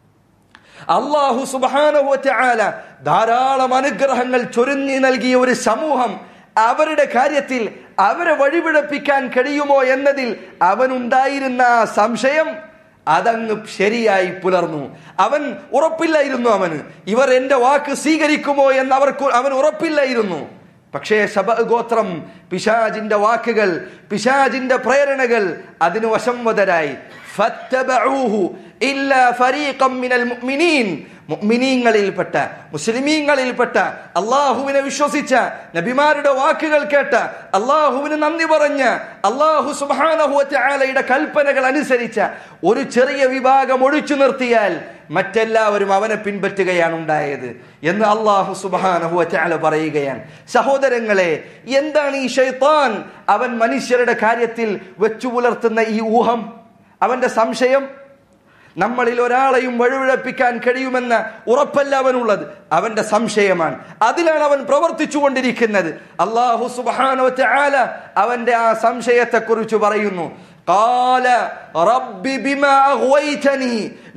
അള്ളാഹു സുബാനുവല ധാരാളം അനുഗ്രഹങ്ങൾ ചൊരിഞ്ഞു നൽകിയ ഒരു സമൂഹം അവരുടെ കാര്യത്തിൽ അവരെ വഴിപിഴപ്പിക്കാൻ കഴിയുമോ എന്നതിൽ അവനുണ്ടായിരുന്ന ആ സംശയം അതങ്ങ് ശരിയായി പുലർന്നു അവൻ ഉറപ്പില്ലായിരുന്നു അവന് ഇവർ എന്റെ വാക്ക് സ്വീകരിക്കുമോ എന്ന് അവർക്ക് അവൻ ഉറപ്പില്ലായിരുന്നു പക്ഷേ ശബ ഗോത്രം പിശാജിന്റെ വാക്കുകൾ പിശാജിന്റെ പ്രേരണകൾ അതിന് വശംവതരായി ഫത്തബഊഹു ഇല്ലാ ഫരീഖം മിനൽ മുഅ്മിനീൻ മുഅ്മിനീങ്ങളിൽപ്പെട്ട മുസ്ലിമീങ്ങളിൽപ്പെട്ട അള്ളാഹുവിനെ വിശ്വസിച്ച നബിമാരുടെ വാക്കുകൾ കേട്ട അള്ളാഹുവിന് നന്ദി പറഞ്ഞ അള്ളാഹു സുബാനഹുവലയുടെ കൽപ്പനകൾ അനുസരിച്ച ഒരു ചെറിയ വിഭാഗം ഒഴിച്ചു നിർത്തിയാൽ മറ്റെല്ലാവരും അവനെ പിൻപറ്റുകയാണ് ഉണ്ടായത് എന്ന് അള്ളാഹു സുബാനഹുവല പറയുകയാണ് സഹോദരങ്ങളെ എന്താണ് ഈ ഷൈത്താൻ അവൻ മനുഷ്യരുടെ കാര്യത്തിൽ വെച്ചു പുലർത്തുന്ന ഈ ഊഹം അവന്റെ സംശയം നമ്മളിൽ ഒരാളെയും വഴുവിഴപ്പിക്കാൻ കഴിയുമെന്ന ഉറപ്പല്ല അവനുള്ളത് അവന്റെ സംശയമാണ് അതിലാണ് അവൻ പ്രവർത്തിച്ചു കൊണ്ടിരിക്കുന്നത് അള്ളാഹു സുബാനോ ആല അവന്റെ ആ സംശയത്തെ കുറിച്ച് പറയുന്നു قال رب بما أغويتني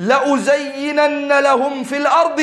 لأزينن لهم في الأرض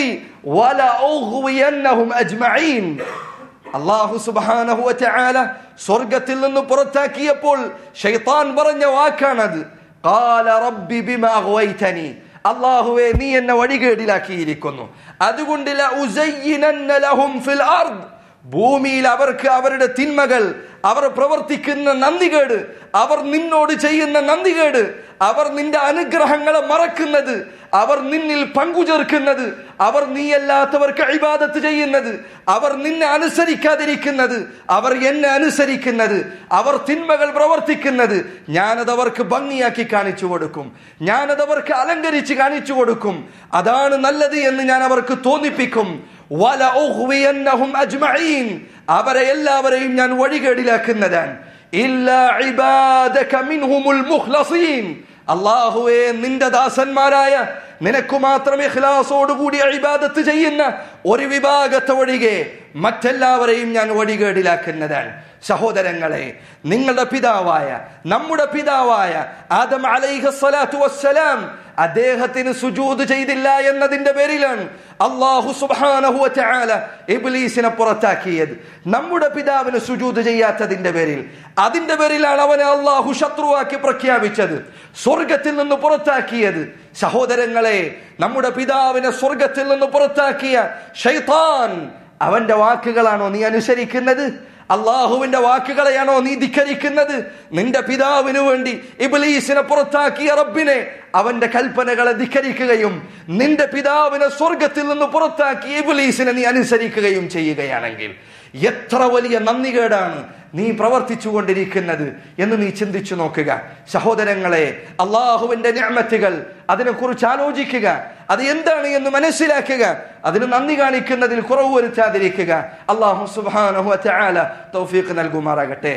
ولأغوينهم أجمعين അള്ളാഹു സുബാനഹു വചാല സ്വർഗത്തിൽ നിന്ന് പുറത്താക്കിയപ്പോൾ ഷെയ്ത്താൻ പറഞ്ഞ വാക്കാണത് قال رب بما أغويتني അള്ളാഹുവെ നീ എന്നെ വഴികേടിലാക്കിയിരിക്കുന്നു അതുകൊണ്ട് ലഉസയ്യിനന്ന ലഹും ഫിൽ അർദ് ഭൂമിയിൽ അവർക്ക് അവരുടെ തിന്മകൾ അവർ പ്രവർത്തിക്കുന്ന നന്ദികേട് അവർ നിന്നോട് ചെയ്യുന്ന നന്ദികേട് അവർ നിന്റെ അനുഗ്രഹങ്ങളെ മറക്കുന്നത് അവർ നിന്നിൽ പങ്കുചേർക്കുന്നത് അവർ നീയല്ലാത്തവർക്ക് ഇബാദത്ത് ചെയ്യുന്നത് അവർ നിന്നെ അനുസരിക്കാതിരിക്കുന്നത് അവർ എന്നെ അനുസരിക്കുന്നത് അവർ തിന്മകൾ പ്രവർത്തിക്കുന്നത് ഞാനത് അവർക്ക് ഭംഗിയാക്കി കാണിച്ചു കൊടുക്കും ഞാനത് അവർക്ക് അലങ്കരിച്ച് കാണിച്ചു കൊടുക്കും അതാണ് നല്ലത് എന്ന് ഞാൻ അവർക്ക് തോന്നിപ്പിക്കും വലഉഗ്വിയന്നഹും അജ്മഈൻ അവരെ എല്ലാവരെയും ഞാൻ വഴികേടിലാക്കുന്നതാണ് ഇല്ലാ ഇബാദക മിൻഹുമുൽ മുഖ്ലസീൻ അള്ളാഹുവേ നിന്റെ ദാസന്മാരായ നിനക്ക് മാത്രം ഇഖ്ലാസോടുകൂടി ഇബാദത്ത് ചെയ്യുന്ന ഒരു വിഭാഗത്തെ ഒഴികെ മറ്റെല്ലാവരെയും ഞാൻ വഴികേടിലാക്കുന്നതാണ് സഹോദരങ്ങളെ നിങ്ങളുടെ പിതാവായ നമ്മുടെ പിതാവായ ആദം അലൈഹസ്സലാത്തു വസ്സലാം അദ്ദേഹത്തിന് സുജൂദ് ചെയ്തില്ല എന്നതിന്റെ പേരിലാണ് അള്ളാഹു സുബ്ഹാനഹു വതആല ഇബ്ലീസിനെ പുറത്താക്കിയത് നമ്മുടെ പിതാവിന് സുജൂദ് ചെയ്യാത്തതിന്റെ പേരിൽ അതിന്റെ പേരിലാണ് അവനെ അള്ളാഹു ശത്രുവാക്കി പ്രഖ്യാപിച്ചത് സ്വർഗത്തിൽ നിന്ന് പുറത്താക്കിയത് സഹോദരങ്ങളെ നമ്മുടെ പിതാവിനെ സ്വർഗത്തിൽ നിന്ന് പുറത്താക്കിയ ഷൈത്താൻ അവന്റെ വാക്കുകളാണോ നീ അനുസരിക്കുന്നത് അള്ളാഹുവിന്റെ വാക്കുകളെയാണോ നീ ധിക്കരിക്കുന്നത് നിന്റെ പിതാവിനു വേണ്ടി ഇബലീസിനെ പുറത്താക്കിയ റബ്ബിനെ അവന്റെ കൽപ്പനകളെ ധിക്കരിക്കുകയും നിന്റെ പിതാവിനെ സ്വർഗത്തിൽ നിന്ന് പുറത്താക്കി ഇബലീസിനെ നീ അനുസരിക്കുകയും ചെയ്യുകയാണെങ്കിൽ എത്ര വലിയ നന്ദികേടാണ് നീ പ്രവർത്തിച്ചു കൊണ്ടിരിക്കുന്നത് എന്ന് നീ ചിന്തിച്ചു നോക്കുക സഹോദരങ്ങളെ അള്ളാഹുവിന്റെ ഞാമത്തുകൾ അതിനെക്കുറിച്ച് ആലോചിക്കുക അത് എന്താണ് എന്ന് മനസ്സിലാക്കുക അതിന് നന്ദി കാണിക്കുന്നതിൽ കുറവ് വരുത്താതിരിക്കുക അള്ളാഹു സുബാനഹു ചാല തൗഫീഖ് നൽകുമാറാകട്ടെ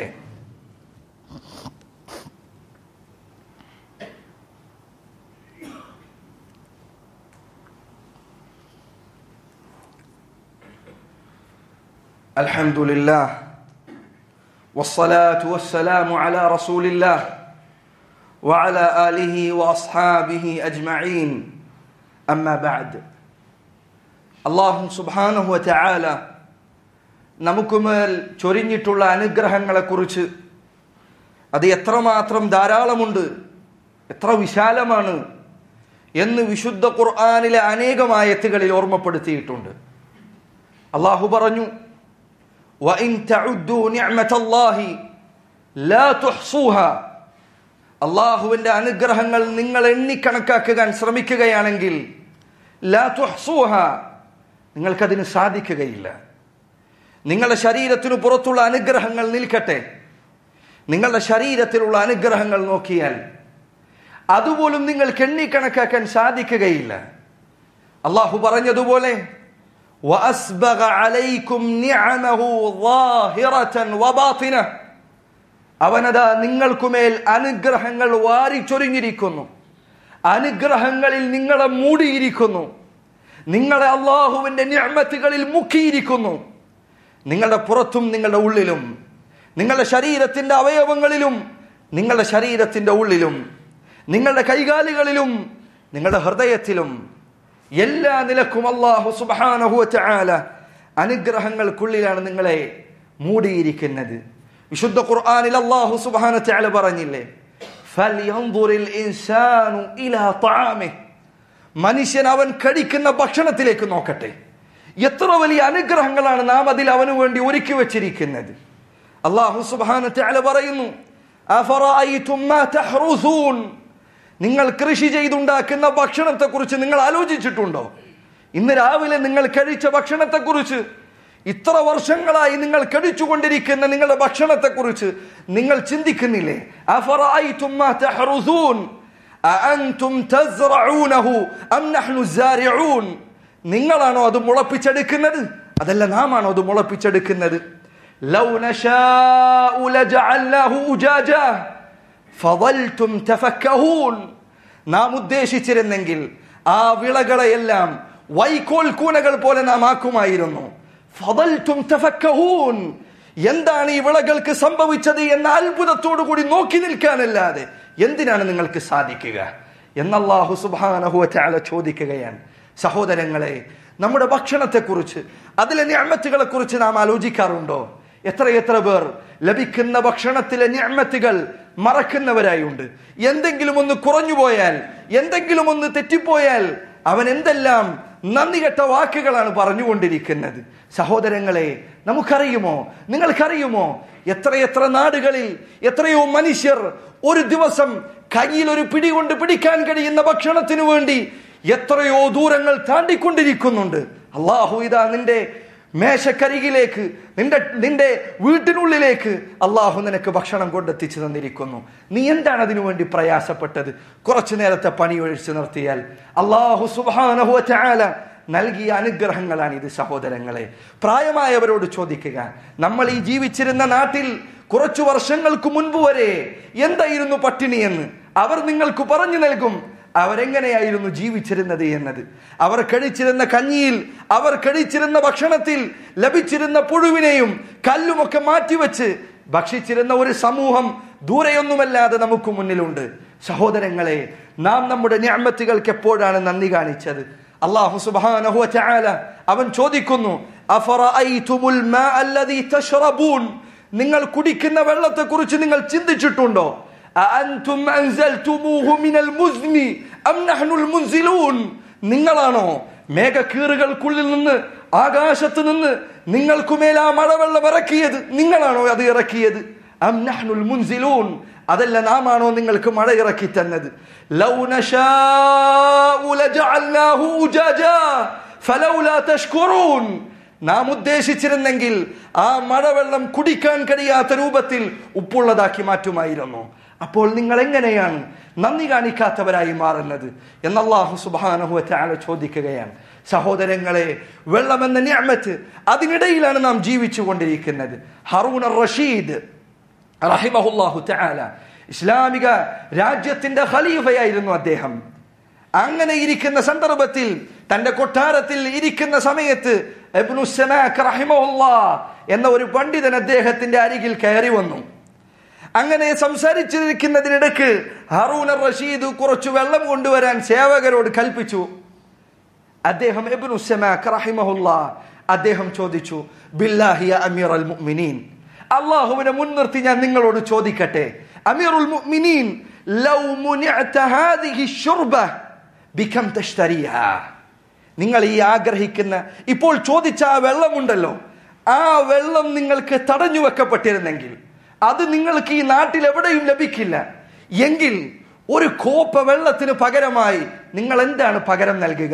الحمد لله والصلاة والسلام على رسول الله وعلى آله وأصحابه أجمعين أما بعد അള്ളാഹു സുബാനഹു ചായാല നമുക്കുമേൽ ചൊരിഞ്ഞിട്ടുള്ള അനുഗ്രഹങ്ങളെക്കുറിച്ച് അത് എത്രമാത്രം ധാരാളമുണ്ട് എത്ര വിശാലമാണ് എന്ന് വിശുദ്ധ ഖുർആാനിലെ അനേകമായത്തുകളിൽ ഓർമ്മപ്പെടുത്തിയിട്ടുണ്ട് അള്ളാഹു പറഞ്ഞു وإن تعدوا نعمة الله لا تحصوها അള്ളാഹുവിന്റെ അനുഗ്രഹങ്ങൾ നിങ്ങൾ എണ്ണിക്കണക്കാക്കാൻ ശ്രമിക്കുകയാണെങ്കിൽ ലാ തുഹ്സൂഹ നിങ്ങൾക്കതിന് സാധിക്കുകയില്ല നിങ്ങളുടെ ശരീരത്തിനു പുറത്തുള്ള അനുഗ്രഹങ്ങൾ നിൽക്കട്ടെ നിങ്ങളുടെ ശരീരത്തിലുള്ള അനുഗ്രഹങ്ങൾ നോക്കിയാൽ അതുപോലും നിങ്ങൾക്ക് എണ്ണിക്കണക്കാക്കാൻ സാധിക്കുകയില്ല അള്ളാഹു പറഞ്ഞതുപോലെ وأسبغ عليكم نعمه ظاهرة وباطنة അവനതാ നിങ്ങൾക്കുമേൽ അനുഗ്രഹങ്ങൾ വാരിച്ചൊരിഞ്ഞിരിക്കുന്നു അനുഗ്രഹങ്ങളിൽ നിങ്ങളെ മൂടിയിരിക്കുന്നു നിങ്ങളെ അള്ളാഹുവിന്റെ ഞാമത്തുകളിൽ മുക്കിയിരിക്കുന്നു നിങ്ങളുടെ പുറത്തും നിങ്ങളുടെ ഉള്ളിലും നിങ്ങളുടെ ശരീരത്തിന്റെ അവയവങ്ങളിലും നിങ്ങളുടെ ശരീരത്തിന്റെ ഉള്ളിലും നിങ്ങളുടെ കൈകാലുകളിലും നിങ്ങളുടെ ഹൃദയത്തിലും എല്ലാ നിലക്കും അള്ളാഹു സുബാനഹുല അനുഗ്രഹങ്ങൾക്കുള്ളിലാണ് നിങ്ങളെ മൂടിയിരിക്കുന്നത് വിശുദ്ധ ഖുർആാനിൽ അള്ളാഹു സുബാന ചാല പറഞ്ഞില്ലേ മനുഷ്യൻ അവൻ കഴിക്കുന്ന ഭക്ഷണത്തിലേക്ക് നോക്കട്ടെ എത്ര വലിയ അനുഗ്രഹങ്ങളാണ് നാം അതിൽ അവന് വേണ്ടി ഒരുക്കി വെച്ചിരിക്കുന്നത് അള്ളാഹു സുബ്ഹാനഹു വ പറയുന്നു അഫറഅയ്തും മാ തഹ്റുസൂൻ നിങ്ങൾ കൃഷി ചെയ്തുണ്ടാക്കുന്ന ഭക്ഷണത്തെക്കുറിച്ച് നിങ്ങൾ ആലോചിച്ചിട്ടുണ്ടോ ഇന്ന് രാവിലെ നിങ്ങൾ കഴിച്ച ഭക്ഷണത്തെക്കുറിച്ച് ഇത്ര വർഷങ്ങളായി നിങ്ങൾ കഴിച്ചുകൊണ്ടിരിക്കുന്ന നിങ്ങളുടെ ഭക്ഷണത്തെക്കുറിച്ച് നിങ്ങൾ ചിന്തിക്കുന്നില്ലേ അഫറഅയ്തും മാ തഹ്റുസൂൻ അഅൻതും തസ്റഊനഹു അം നഹ്നു സാരിഊൻ നിങ്ങളാണോ അത് മുളപ്പിച്ചെടുക്കുന്നത് അതല്ല നാമാണോ അത് മുളപ്പിച്ചെടുക്കുന്നത് ലൗ നശാഉ ലജഅൽനാഹു ഉജാജ ഫളൽതും തഫക്കഹൂൻ നാം ഉദ്ദേശിച്ചിരുന്നെങ്കിൽ ആ വിളകളെയെല്ലാം വൈക്കോൽ കൂനകൾ പോലെ നാം ആക്കുമായിരുന്നു ഫളൽതും തഫക്കഹൂൻ എന്താണ് ഈ വിളകൾക്ക് സംഭവിച്ചത് എന്ന അത്ഭുതത്തോടു കൂടി നോക്കി നിൽക്കാനല്ലാതെ എന്തിനാണ് നിങ്ങൾക്ക് സാധിക്കുക എന്നല്ലാഹു സുബ്ഹാനഹു വതആല ചോദിക്കുകയാണ് സഹോദരങ്ങളെ നമ്മുടെ ഭക്ഷണത്തെക്കുറിച്ച് അതിലെ ഞാമത്തുകളെ കുറിച്ച് നാം ആലോചിക്കാറുണ്ടോ എത്രയെത്ര പേർ ലഭിക്കുന്ന ഭക്ഷണത്തിലെ ഞാമത്തുകൾ മറക്കുന്നവരായുണ്ട് എന്തെങ്കിലും ഒന്ന് കുറഞ്ഞു പോയാൽ എന്തെങ്കിലും ഒന്ന് തെറ്റിപ്പോയാൽ അവൻ എന്തെല്ലാം നന്ദി കെട്ട വാക്കുകളാണ് പറഞ്ഞുകൊണ്ടിരിക്കുന്നത് സഹോദരങ്ങളെ നമുക്കറിയുമോ നിങ്ങൾക്കറിയുമോ എത്രയെത്ര നാടുകളിൽ എത്രയോ മനുഷ്യർ ഒരു ദിവസം കയ്യിൽ ഒരു പിടി കൊണ്ട് പിടിക്കാൻ കഴിയുന്ന ഭക്ഷണത്തിനു വേണ്ടി എത്രയോ ദൂരങ്ങൾ താണ്ടിക്കൊണ്ടിരിക്കുന്നുണ്ട് അള്ളാഹു ഇതാ നിന്റെ മേശക്കരികിലേക്ക് നിന്റെ നിന്റെ വീട്ടിനുള്ളിലേക്ക് അള്ളാഹു നിനക്ക് ഭക്ഷണം കൊണ്ടെത്തിച്ചു തന്നിരിക്കുന്നു നീ എന്താണ് അതിനു വേണ്ടി പ്രയാസപ്പെട്ടത് കുറച്ചു നേരത്തെ പണി ഒഴിച്ചു നിർത്തിയാൽ അള്ളാഹു സുബാനഹു ചാല നൽകിയ അനുഗ്രഹങ്ങളാണ് ഇത് സഹോദരങ്ങളെ പ്രായമായവരോട് ചോദിക്കുക നമ്മൾ ഈ ജീവിച്ചിരുന്ന നാട്ടിൽ കുറച്ചു വർഷങ്ങൾക്ക് മുൻപ് വരെ എന്തായിരുന്നു പട്ടിണി എന്ന് അവർ നിങ്ങൾക്ക് പറഞ്ഞു നൽകും അവരെങ്ങനെയായിരുന്നു ജീവിച്ചിരുന്നത് എന്നത് അവർ കഴിച്ചിരുന്ന കഞ്ഞിയിൽ അവർ കഴിച്ചിരുന്ന ഭക്ഷണത്തിൽ ലഭിച്ചിരുന്ന പുഴുവിനെയും കല്ലുമൊക്കെ മാറ്റിവെച്ച് ഭക്ഷിച്ചിരുന്ന ഒരു സമൂഹം ദൂരെയൊന്നുമല്ലാതെ നമുക്ക് മുന്നിലുണ്ട് സഹോദരങ്ങളെ നാം നമ്മുടെ ഞാമത്തുകൾക്ക് എപ്പോഴാണ് നന്ദി കാണിച്ചത് അള്ളാഹു സുബ്ഹാനഹു വതആല അവൻ ചോദിക്കുന്നു അഫറഅയ്തുമുൽ മാ അല്ലദീ തശ്റബൂൻ നിങ്ങൾ കുടിക്കുന്ന വെള്ളത്തെക്കുറിച്ച് നിങ്ങൾ ചിന്തിച്ചിട്ടുണ്ടോ അഅൻതും അൻസൽതുമൂഹു മിനൽ മുസ്നി അം നഹ്നുൽ മുൻസിലൂൻ നിങ്ങളാണോ മേഘക്കീറുകൾക്കുള്ളിൽ നിന്ന് ആകാശത്ത് നിന്ന് നിങ്ങൾക്കുമേൽ ആ മഴവെള്ളം ഇറക്കിയത് നിങ്ങളാണോ അത് ഇറക്കിയത് അം നഹ്നുൽ മുൻസിലൂൻ അതല്ല നാമാണോ നിങ്ങൾക്ക് മഴ ഇറക്കി തന്നത് ലൗ നശാഉ ലജഅൽനാഹു ഉജാജാ ഫലൗലാ തഷ്കുറൂൻ നാം ഉദ്ദേശിച്ചിരുന്നെങ്കിൽ ആ മഴവെള്ളം കുടിക്കാൻ കഴിയാത്ത രൂപത്തിൽ ഉപ്പുള്ളതാക്കി മാറ്റുമായിരുന്നു അപ്പോൾ നിങ്ങൾ എങ്ങനെയാണ് നന്ദി കാണിക്കാത്തവരായി മാറുന്നത് എന്നല്ലാഹു സുബാനഹു ചാല ചോദിക്കുകയാണ് സഹോദരങ്ങളെ വെള്ളം എന്ന ഞാമത്ത് അതിനിടയിലാണ് നാം ജീവിച്ചു കൊണ്ടിരിക്കുന്നത് ഹറൂൺ റഷീദ് റഹിമഹുല്ലാഹു ചാല ഇസ്ലാമിക രാജ്യത്തിന്റെ ഖലീഫയായിരുന്നു അദ്ദേഹം അങ്ങനെ ഇരിക്കുന്ന സന്ദർഭത്തിൽ തന്റെ കൊട്ടാരത്തിൽ ഇരിക്കുന്ന സമയത്ത് ഇബ്നു സനാഖ് റഹിമഹുല്ലാ എന്ന ഒരു പണ്ഡിതൻ അദ്ദേഹത്തിന്റെ അരികിൽ കയറി വന്നു അങ്ങനെ സംസാരിച്ചിരിക്കുന്നതിനിടക്ക് ഹറൂൻ റഷീദ് കുറച്ച് വെള്ളം കൊണ്ടുവരാൻ സേവകരോട് കൽപ്പിച്ചു അദ്ദേഹം ഇബ്നു സനാഖ് റഹിമഹുല്ലാ അദ്ദേഹം ചോദിച്ചു ബില്ലാഹി യ അമീർ അൽ മുഅ്മിനീൻ അള്ളാഹുവിനെ മുൻനിർത്തി ഞാൻ നിങ്ങളോട് ചോദിക്കട്ടെ അമീറുൽ മുഅ്മിനീൻ ലൗ മുനിഅത ഹാദിഹി ശുർബ ബികം തഷ്തരിഹ നിങ്ങൾ ഈ ആഗ്രഹിക്കുന്ന ഇപ്പോൾ ചോദിച്ച ആ വെള്ളമുണ്ടല്ലോ ആ വെള്ളം നിങ്ങൾക്ക് തടഞ്ഞു വെക്കപ്പെട്ടിരുന്നെങ്കിൽ അത് നിങ്ങൾക്ക് ഈ നാട്ടിൽ എവിടെയും ലഭിക്കില്ല എങ്കിൽ ഒരു കോപ്പ വെള്ളത്തിന് പകരമായി നിങ്ങൾ എന്താണ് പകരം നൽകുക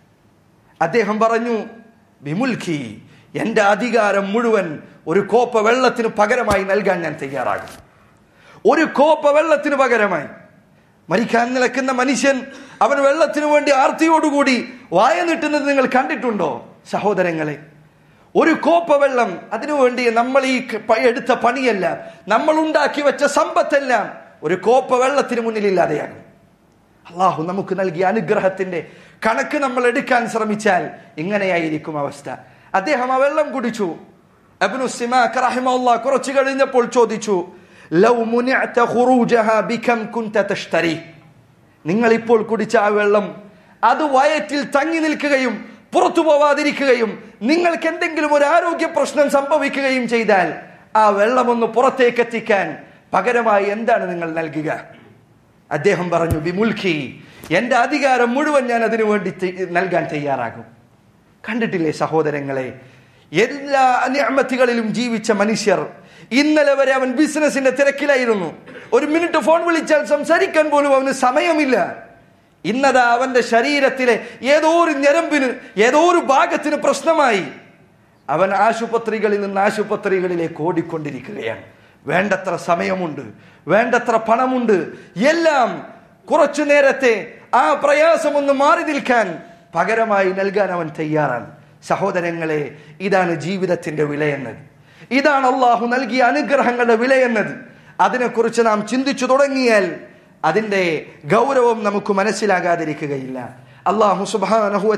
അദ്ദേഹം പറഞ്ഞു വിമുൽഖി എന്റെ അധികാരം മുഴുവൻ ഒരു കോപ്പ വെള്ളത്തിന് പകരമായി നൽകാൻ ഞാൻ തയ്യാറാകും ഒരു കോപ്പ വെള്ളത്തിന് പകരമായി മരിക്കാൻ നിൽക്കുന്ന മനുഷ്യൻ അവൻ വെള്ളത്തിനു വേണ്ടി ആർത്തിയോടുകൂടി വായ നീട്ടുന്നത് നിങ്ങൾ കണ്ടിട്ടുണ്ടോ സഹോദരങ്ങളെ ഒരു കോപ്പ വെള്ളം അതിനുവേണ്ടി നമ്മൾ ഈ പ- എടുത്ത പണിയെല്ലാം നമ്മൾ ഉണ്ടാക്കി വെച്ച സമ്പത്തെല്ലാം ഒരു കോപ്പ വെള്ളത്തിന് മുന്നിലില്ലാതെയാണ് അള്ളാഹു നമുക്ക് നൽകിയ അനുഗ്രഹത്തിന്റെ കണക്ക് നമ്മൾ എടുക്കാൻ ശ്രമിച്ചാൽ ഇങ്ങനെയായിരിക്കും അവസ്ഥ അദ്ദേഹം ആ വെള്ളം കുടിച്ചു അബ്നു സിമാക്ക് റഹിമഹുല്ലാ കുറച്ചു കഴിഞ്ഞപ്പോൾ ചോദിച്ചു ലൗ മുനിഅത ഖുറൂജഹാ ബികം കുൻത തഷ്തരി നിങ്ങൾ ഇപ്പോൾ കുടിച്ച ആ വെള്ളം അത് വയറ്റിൽ തങ്ങി നിൽക്കുകയും പുറത്തു പോവാതിരിക്കുകയും നിങ്ങൾക്ക് എന്തെങ്കിലും ഒരു ആരോഗ്യ പ്രശ്നം സംഭവിക്കുകയും ചെയ്താൽ ആ വെള്ളം ഒന്ന് പുറത്തേക്ക് എത്തിക്കാൻ പകരമായി എന്താണ് നിങ്ങൾ നൽകുക അദ്ദേഹം പറഞ്ഞു ബിമുൽഖി എന്റെ അധികാരം മുഴുവൻ ഞാൻ അതിനു വേണ്ടി തെ- നൽകാൻ തയ്യാറാകും കണ്ടിട്ടില്ലേ സഹോദരങ്ങളെ എല്ലാ നിഅമത്തുകളിലും ജീവിച്ച മനുഷ്യർ ഇന്നലെ വരെ അവൻ ബിസിനസിന്റെ തിരക്കിലായിരുന്നു ഒരു മിനിറ്റ് ഫോൺ വിളിച്ചാൽ സംസാരിക്കാൻ പോലും അവന് സമയമില്ല ഇന്നതാ അവന്റെ ശരീരത്തിലെ ഏതോ ഒരു ഞരമ്പിന് ഏതോ ഒരു ഭാഗത്തിന് പ്രശ്നമായി അവൻ ആശുപത്രികളിൽ നിന്ന് ആശുപത്രികളിലേക്ക് ഓടിക്കൊണ്ടിരിക്കുകയാണ് വേണ്ടത്ര സമയമുണ്ട് വേണ്ടത്ര പണമുണ്ട് എല്ലാം കുറച്ചു നേരത്തെ ആ പ്രയാസമൊന്ന് മാറി നിൽക്കാൻ പകരമായി നൽകാൻ അവൻ തയ്യാറാണ് സഹോദരങ്ങളെ ഇതാണ് ജീവിതത്തിന്റെ വിലയെന്നത് ഇതാണ് അള്ളാഹു നൽകിയ അനുഗ്രഹങ്ങളുടെ വിലയെന്നത് അതിനെക്കുറിച്ച് നാം ചിന്തിച്ചു തുടങ്ങിയാൽ അതിന്റെ ഗൗരവം നമുക്ക് മനസ്സിലാകാതിരിക്കുകയില്ല അള്ളാഹു സുബാനഹുവ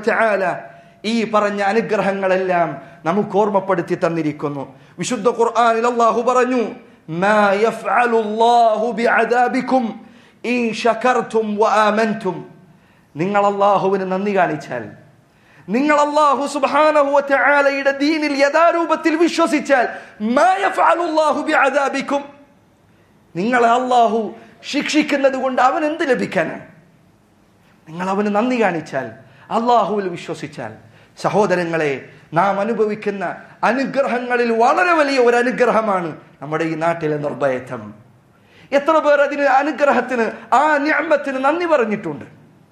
ഈ പറഞ്ഞ അനുഗ്രഹങ്ങളെല്ലാം നമുക്ക് ഓർമ്മപ്പെടുത്തി തന്നിരിക്കുന്നു വിശുദ്ധ ഖുർആനിൽ അള്ളാഹു പറഞ്ഞു മാ യഫ്അലു അല്ലാഹു ബിഅദാബിക്കും ഇൻ ശകർതും വആമൻതും നിങ്ങൾ അള്ളാഹുവിന് നന്ദി കാണിച്ചാൽ നിങ്ങൾ അള്ളാഹു സുബ്ഹാനഹു വതആലയുടെ ദീനിൽ യഥാരൂപത്തിൽ വിശ്വസിച്ചാൽ മാ യഫ്അലു അല്ലാഹു ബിഅദാബിക്കും നിങ്ങളെ അള്ളാഹു ശിക്ഷിക്കുന്നത് കൊണ്ട് അവൻ എന്ത് ലഭിക്കാനാണ് നിങ്ങൾ അവന് നന്ദി കാണിച്ചാൽ അള്ളാഹുവിൽ വിശ്വസിച്ചാൽ സഹോദരങ്ങളെ നാം അനുഭവിക്കുന്ന അനുഗ്രഹങ്ങളിൽ വളരെ വലിയ ഒരു അനുഗ്രഹമാണ് നമ്മുടെ ഈ നാട്ടിലെ നിർഭയത്വം എത്ര പേർ അതിന് അനുഗ്രഹത്തിന് ആ ഞാമത്തിന് നന്ദി പറഞ്ഞിട്ടുണ്ട്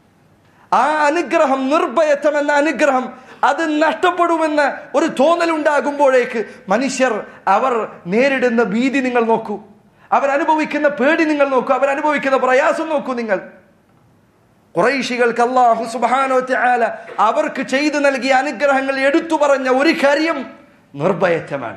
ആ അനുഗ്രഹം നിർഭയത്വം എന്ന അനുഗ്രഹം അത് നഷ്ടപ്പെടുമെന്ന ഒരു തോന്നലുണ്ടാകുമ്പോഴേക്ക് മനുഷ്യർ അവർ നേരിടുന്ന ഭീതി നിങ്ങൾ നോക്കൂ അവരനുഭവിക്കുന്ന പേടി നിങ്ങൾ നോക്കൂ അവരനുഭവിക്കുന്ന പ്രയാസം നോക്കൂ നിങ്ങൾ കുറൈശികൾക്ക് അള്ളാഹു സുബാനോ ത്യാല അവർക്ക് ചെയ്തു നൽകിയ അനുഗ്രഹങ്ങൾ എടുത്തു പറഞ്ഞ ഒരു കാര്യം നിർഭയത്വമാണ്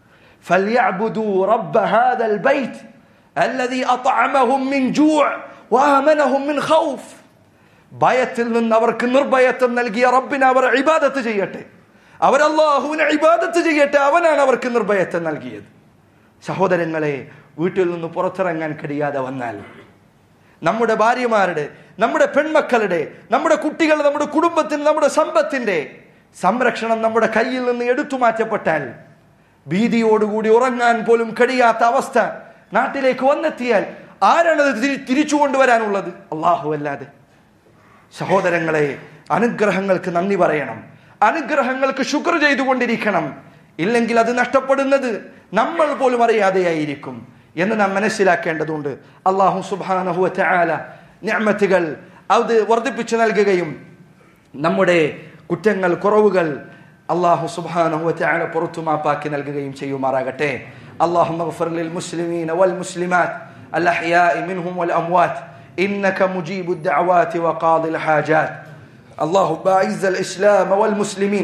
فليعبدوا رب هذا البيت الذي أطعمهم من جوع وآمنهم من خوف ഭയത്തിൽ നിന്ന് അവർക്ക് നിർഭയത്വം നൽകിയ റബ്ബിനെ അവർ ഇബാദത്ത് ചെയ്യട്ടെ അവർ അള്ളാഹുവിനെ ഇബാദത്ത് ചെയ്യട്ടെ അവനാണ് അവർക്ക് നിർഭയത്വം നൽകിയത് സഹോദരങ്ങളെ വീട്ടിൽ നിന്ന് പുറത്തിറങ്ങാൻ കഴിയാതെ വന്നാൽ നമ്മുടെ ഭാര്യമാരുടെ നമ്മുടെ പെൺമക്കളുടെ നമ്മുടെ കുട്ടികൾ നമ്മുടെ കുടുംബത്തിന് നമ്മുടെ സമ്പത്തിന്റെ സംരക്ഷണം നമ്മുടെ കയ്യിൽ നിന്ന് എടുത്തു മാറ്റപ്പെട്ടാൽ ഭീതിയോടുകൂടി ഉറങ്ങാൻ പോലും കഴിയാത്ത അവസ്ഥ നാട്ടിലേക്ക് വന്നെത്തിയാൽ ആരാണത് തിരി- തിരിച്ചു കൊണ്ടുവരാനുള്ളത് അള്ളാഹു അല്ലാതെ സഹോദരങ്ങളെ അനുഗ്രഹങ്ങൾക്ക് നന്ദി പറയണം അനുഗ്രഹങ്ങൾക്ക് ശുക്ർ ചെയ്തുകൊണ്ടിരിക്കണം ഇല്ലെങ്കിൽ അത് നഷ്ടപ്പെടുന്നത് നമ്മൾ പോലും അറിയാതെയായിരിക്കും എന്ന് നാം മനസ്സിലാക്കേണ്ടതുണ്ട് അള്ളാഹു സുബാനഹു ചാല ഞാമത്തുകൾ അത് വർദ്ധിപ്പിച്ചു നൽകുകയും നമ്മുടെ കുറ്റങ്ങൾ കുറവുകൾ അള്ളാഹു സുബാനഹു ചാല പുറത്തു മാപ്പാക്കി നൽകുകയും ചെയ്യുമാറാകട്ടെ അള്ളാഹു للمسلمين والمسلمات الأحياء منهم والأموات إنك مجيب الدعوات وقاضي الحاجات اللهم أعز الإسلام والمسلمين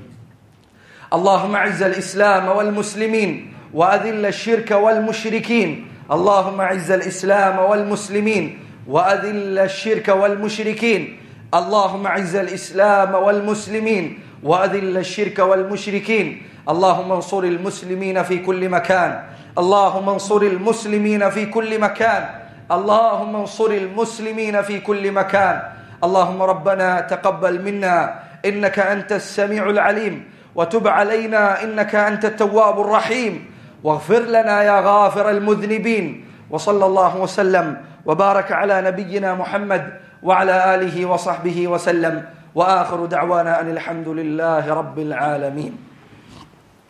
اللهم أعز الإسلام والمسلمين وأذل الشرك والمشركين اللهم أعز الإسلام والمسلمين وأذل الشرك والمشركين اللهم أعز الإسلام والمسلمين وأذل الشرك والمشركين اللهم انصر المسلمين في كل مكان اللهم انصر المسلمين في كل مكان اللهم انصر المسلمين في كل مكان اللهم ربنا تقبل منا انك انت السميع العليم وتب علينا انك انت التواب الرحيم واغفر لنا يا غافر المذنبين وصلى الله وسلم وبارك على نبينا محمد وعلى اله وصحبه وسلم واخر دعوانا ان الحمد لله رب العالمين